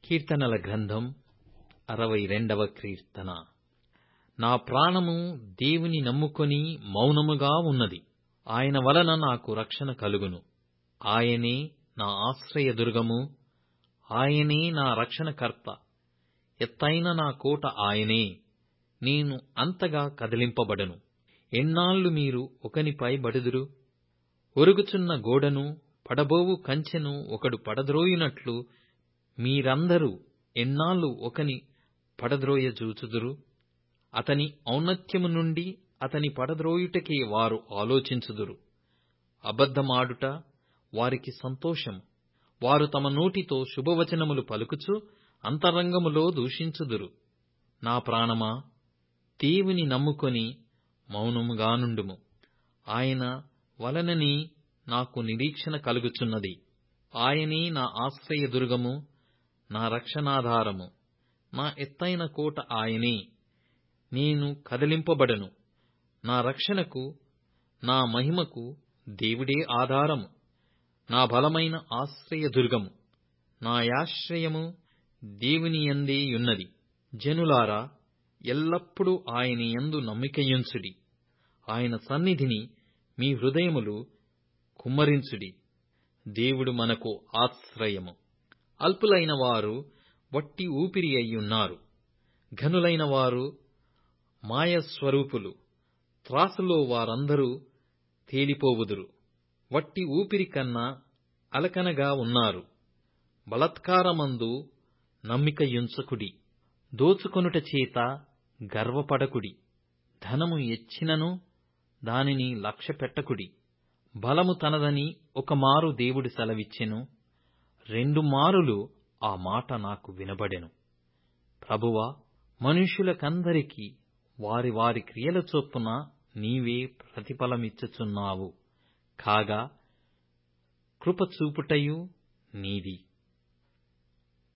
కీర్తనల గ్రంథం అరవై రెండవ కీర్తన నా ప్రాణము దేవుని నమ్ముకొని మౌనముగా ఉన్నది ఆయన వలన నాకు రక్షణ కలుగును ఆయనే నా ఆశ్రయదుర్గము ఆయనే నా రక్షణకర్త ఎత్తైన నా కోట ఆయనే నేను అంతగా కదిలింపబడను ఎన్నాళ్లు మీరు ఒకనిపై బడుదురు ఒరుగుచున్న గోడను పడబోవు కంచెను ఒకడు పడద్రోయునట్లు మీరందరూ ఎన్నాళ్లు ఒకని పడద్రోయజూచుదురు అతని ఔన్నత్యము నుండి అతని పడద్రోయుటకే వారు ఆలోచించుదురు అబద్ధమాడుట వారికి సంతోషం వారు తమ నోటితో శుభవచనములు పలుకుచు అంతరంగములో దూషించుదురు నా ప్రాణమా దేవుని నమ్ముకొని మౌనముగా నుండుము ఆయన వలననే నాకు నిరీక్షణ కలుగుచున్నది ఆయనే నా ఆశ్రయదుర్గము నా రక్షణాధారము నా ఎత్తైన కోట ఆయనే నేను కదిలింపబడను నా రక్షణకు నా మహిమకు దేవుడే ఆధారము నా బలమైన ఆశ్రయదుర్గము నా యాశ్రయము దేవునియందే యున్నది జనులారా ఎల్లప్పుడూ ఆయన యందు నమ్మికయుంచుడి ఆయన సన్నిధిని మీ హృదయములు కుమ్మరించుడి దేవుడు మనకు ఆశ్రయము అల్పులైన వారు వట్టి ఊపిరి అయ్యున్నారు ఘనులైన వారు మాయస్వరూపులు త్రాసులో వారందరూ తేలిపోవుదురు వట్టి ఊపిరి కన్నా అలకనగా ఉన్నారు బలత్కారమందు నమ్మికయుంచకుడి దోచుకొనుట చేత గర్వపడకుడి ధనము ఎచ్చినను దానిని లక్ష్యపెట్టకుడి బలము తనదని ఒక మారు దేవుడు సెలవిచ్చెను రెండు మారులు ఆ మాట నాకు వినబడెను ప్రభువా మనుష్యులకందరికీ వారి వారి క్రియల చొప్పున నీవే ప్రతిఫలమిచ్చుచున్నావు కాగా కృప చూపుటయు నీది